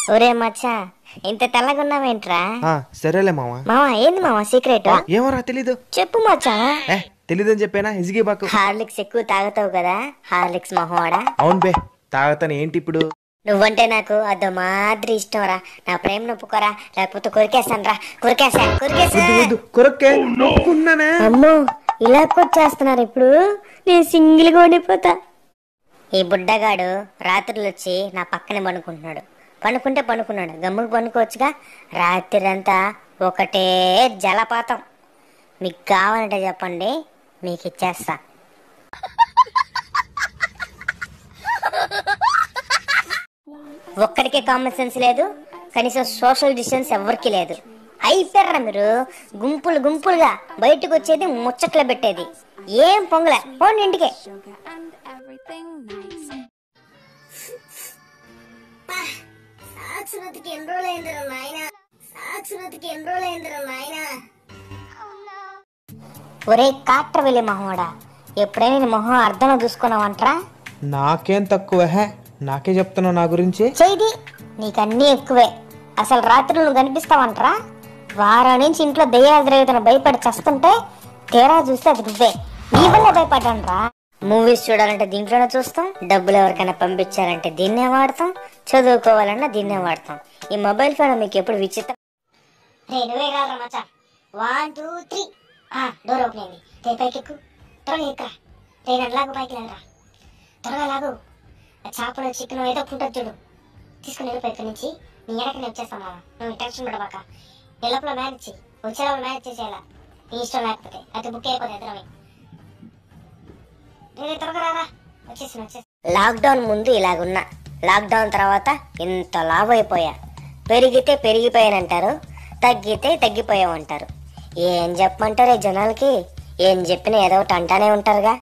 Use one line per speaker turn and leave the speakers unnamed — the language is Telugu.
ఒరే మచ్చా ఇంత తెల్లగున్నావేంట్రా
ఆ, సరేలే మామ
మావా ఏంది మావా సీక్రెట్
ఏమోరా తెలీదు
చెప్పు మచ్చా
ఏ తెలీదని చెప్పానా హిజిగి బాకు
హార్లిక్స్ ఎక్కువ తాగుతావు కదా హార్లిక్స్ మొహవాడా
అవును బే తాగతాను ఏంటి ఇప్పుడు
నువ్వంటే నాకు అదో మాదిరి ఇష్టం రా నా ప్రేమ నొప్పుకోరా లేకపోతే కొరికేస్తాను రా కొరికేసా కొరికేసా
వద్దు వద్దు కొరక్కే నొప్పుకున్నానే
అమ్మో ఇలా కొచ్చేస్తున్నారు ఇప్పుడు నేను సింగిల్ గా ఉండిపోతా ఈ బుడ్డగాడు రాత్రులు వచ్చి నా పక్కన పనుకుంటున్నాడు పనుకుంటే పనుకున్నాడు గమ్ముకు పనుకోవచ్చుగా రాత్రి ఒకటే జలపాతం మీకు కావాలంటే చెప్పండి మీకు ఇచ్చేస్తా ఒక్కడికే కామన్ సెన్స్ లేదు కనీసం సోషల్ డిస్టెన్స్ ఎవరికి లేదు అయిపోయారా మీరు గుంపులు గుంపులుగా బయటకు వచ్చేది ముచ్చట్లు పెట్టేది ఏం పొంగలే పోండి ఇంటికి
sugar and everything nice.
సాక్షరతకి ఎన్ని రోజులైందిరా నాయన సాక్షరతకి ఎన్ని రోజులైందిరా నాయన ఒరే కాట్ర వెళ్ళి మొహోడా ఎప్పుడైనా నీ మొహం అర్థంలో చూసుకున్నావంటరా
నాకేం తక్కువ హే నాకే చెప్తున్నావు నా గురించి
చేది నీకన్నీ ఎక్కువే అసలు రాత్రి నువ్వు కనిపిస్తావంటరా వారం నుంచి ఇంట్లో దయ్యాలు తిరుగుతున్న భయపడి చస్తుంటే తీరా చూస్తే అది నువ్వే నీ వల్ల భయపడ్డానురా మూవీస్ చూడాలంటే దీంట్లోనే చూస్తాం డబ్బులు ఎవరికైనా పంపించాలంటే దీన్నే వాడతాం చదువుకోవాలన్నా దీన్నే వాడతాం ఈ మొబైల్ ఫోన్ మీకు ఎప్పుడు విచిత్రం రే నువ్వే కాదురా మచ్చా one two three door open అయింది రే పైకి ఎక్కు త్వరగా ఎక్కురా రే నన్ను లాగు పైకి లాగరా త్వరగా లాగు ఆ చేపలు చికెన్ ఏదో ఫుడ్ చూడు తీసుకుని వెళ్ళిపో ఇక్కడి నుంచి నీ ఎడకి నేను వచ్చేస్తాను మామ నువ్వు టెన్షన్ పడబాక ఈ లోపల మ్యారేజ్ చెయ్యి వచ్చే లోపల మ్యారేజ్ చేసేయాల నీ ఇష్టం లేకపోతే అయితే బుక్ అయిపోతుంది ఇద్దరమే రే త్వరగా రారా వచ్చేసి వచ్చేసి లాక్డౌన్ ముందు ఇలాగున్నా లాక్డౌన్ తర్వాత ఇంత లావ్ అయిపోయా పెరిగితే పెరిగిపోయానంటారు తగ్గితే తగ్గిపోయామంటారు ఏం చెప్పమంటారే జనాలకి ఏం చెప్పినా ఏదో ఒకటి అంటానే ఉంటారుగా